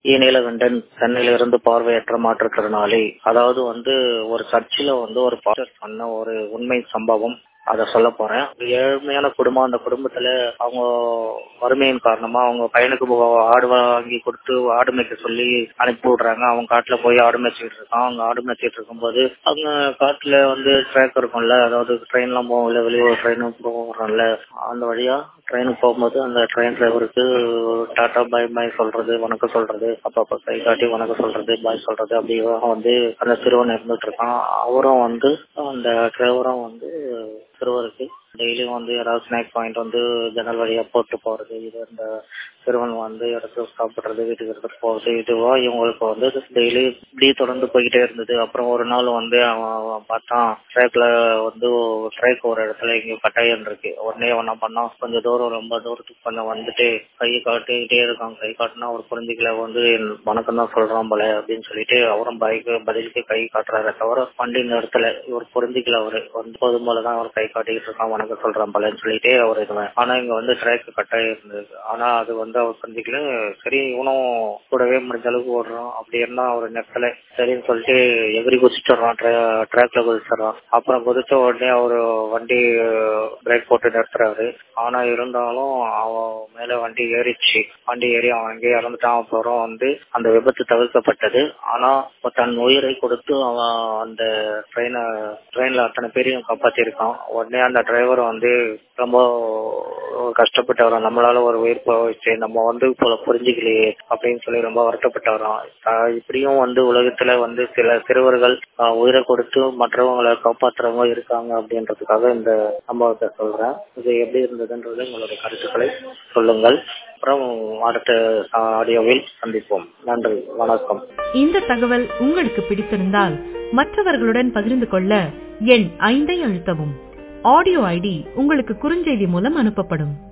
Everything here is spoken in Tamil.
இ நீலகண்டன் சென்னையிலிருந்து பார்வையற்ற மாற்றுத்திறனாளி அதாவது வந்து ஒரு சர்ச்சில் வந்து ஒரு பாஸ்டர் சொன்ன ஒரு உண்மை சம்பவம் அதை சொல்ல போறேன் ஏழ்மையான குடும்பம் அந்த குடும்பத்துல அவங்க வறுமையின் காரணமா அவங்க பையனுக்கு ஆடு வாங்கி கொடுத்து ஆடு மேய்க்க சொல்லி அனுப்பி விடுறாங்க அவங்க காட்டுல போய் ஆடு மேய்ச்சிட்டு இருக்கான் அவங்க ஆடு மேய்ச்சிட்டு இருக்கும்போது அவங்க காட்டுல வந்து ட்ராக் இருக்கும்ல அதாவது ட்ரெயின் எல்லாம் போகும்ல வெளியூர் ட்ரெயினும் போகிறோம்ல அந்த வழியா ட்ரெயினுக்கு போகும்போது அந்த ட்ரெயின் டிரைவருக்கு டாட்டா பாய் பாய் சொல்றது வணக்கம் சொல்றது அப்பப்ப கை காட்டி வணக்கம் சொல்றது பாய் சொல்றது அப்படி வந்து அந்த சிறுவன் இருந்துட்டு இருக்கான் அவரும் வந்து அந்த டிரைவரும் வந்து சிறுவருக்கு டெய்லியும் வந்து யாராவது ஸ்நாக்ஸ் வாங்கிட்டு வந்து ஜன்னல் வழியா போட்டு போறது இது இந்த சிறுவன் வந்து இடத்துல சாப்பிடுறது வீட்டுக்கு எடுத்துட்டு போறது இதுவா இவங்களுக்கு வந்து டெய்லி இப்படி தொடர்ந்து போய்கிட்டே இருந்தது அப்புறம் ஒரு நாள் வந்து அவன் பார்த்தான் ட்ராக்ல வந்து ட்ராக் ஒரு இடத்துல இங்க கட்டாயம் இருக்கு உடனே அவன் பண்ணான் கொஞ்சம் தூரம் ரொம்ப தூரத்துக்கு கொஞ்சம் வந்துட்டு கை காட்டிக்கிட்டே இருக்கான் கை காட்டினா அவர் புரிஞ்சுக்கல வந்து வணக்கம் தான் சொல்றான் போல அப்படின்னு சொல்லிட்டு அவரும் பைக்கு பதிலுக்கு கை காட்டுறாரு தவிர வண்டி நிறுத்தல இவர் புரிஞ்சுக்கல அவரு வந்து போதும் போலதான் அவர் கை காட்டிக்கிட்டு இருக்கான் வணக்கம் சொல்றான் போலன்னு சொல்லிட்டு அவர் இதுவன் ஆனா இங்க வந்து ட்ராக் கட்டாயம் இருந்தது ஆனா அது வந்து அவர் புரிஞ்சுக்கல சரி இவனும் கூடவே முடிஞ்ச அளவுக்கு ஓடுறான் அப்படி இருந்தா அவர் நிறுத்தல சரின்னு சொல்லிட்டு எகிரி குதிச்சிடுறான் ட்ராக்ல குதிச்சிடுறான் அப்புறம் குதிச்ச உடனே அவரு வண்டி பிரேக் போட்டு நிறுத்துறாரு ஆனா இருந்தாலும் அவன் மேல வண்டி ஏறிச்சு வண்டி ஏறி அவன் அங்கே இறந்துட்டான் அப்புறம் வந்து அந்த விபத்து தவிர்க்கப்பட்டது ஆனா தன் உயிரை கொடுத்து அவன் அந்த ட்ரெயினை ட்ரெயின்ல அத்தனை பேரையும் காப்பாத்திருக்கான் உடனே அந்த டிரைவர் வந்து ரொம்ப கஷ்டப்பட்டவரான் நம்மளால ஒரு உயிர் போச்சு நம்ம வந்து புரிஞ்சுக்கலையே அப்படின்னு சொல்லி ரொம்ப வருத்தப்பட்டவரான் இப்படியும் வந்து உலகத்துல வந்து சில சிறுவர்கள் உயிரை கொடுத்து மற்றவங்களை காப்பாற்றுறவங்க இருக்காங்க அப்படின்றதுக்காக இந்த சம்பவத்தை சொல்றேன் இது எப்படி இருந்ததுன்றது உங்களுடைய கருத்துக்களை சொல்லுங்கள் அப்புறம் அடுத்த ஆடியோவில் சந்திப்போம் நன்றி வணக்கம் இந்த தகவல் உங்களுக்கு பிடித்திருந்தால் மற்றவர்களுடன் பகிர்ந்து கொள்ள எண் ஐந்தை அழுத்தவும் ஆடியோ ஐடி உங்களுக்கு குறுஞ்செய்தி மூலம் அனுப்பப்படும்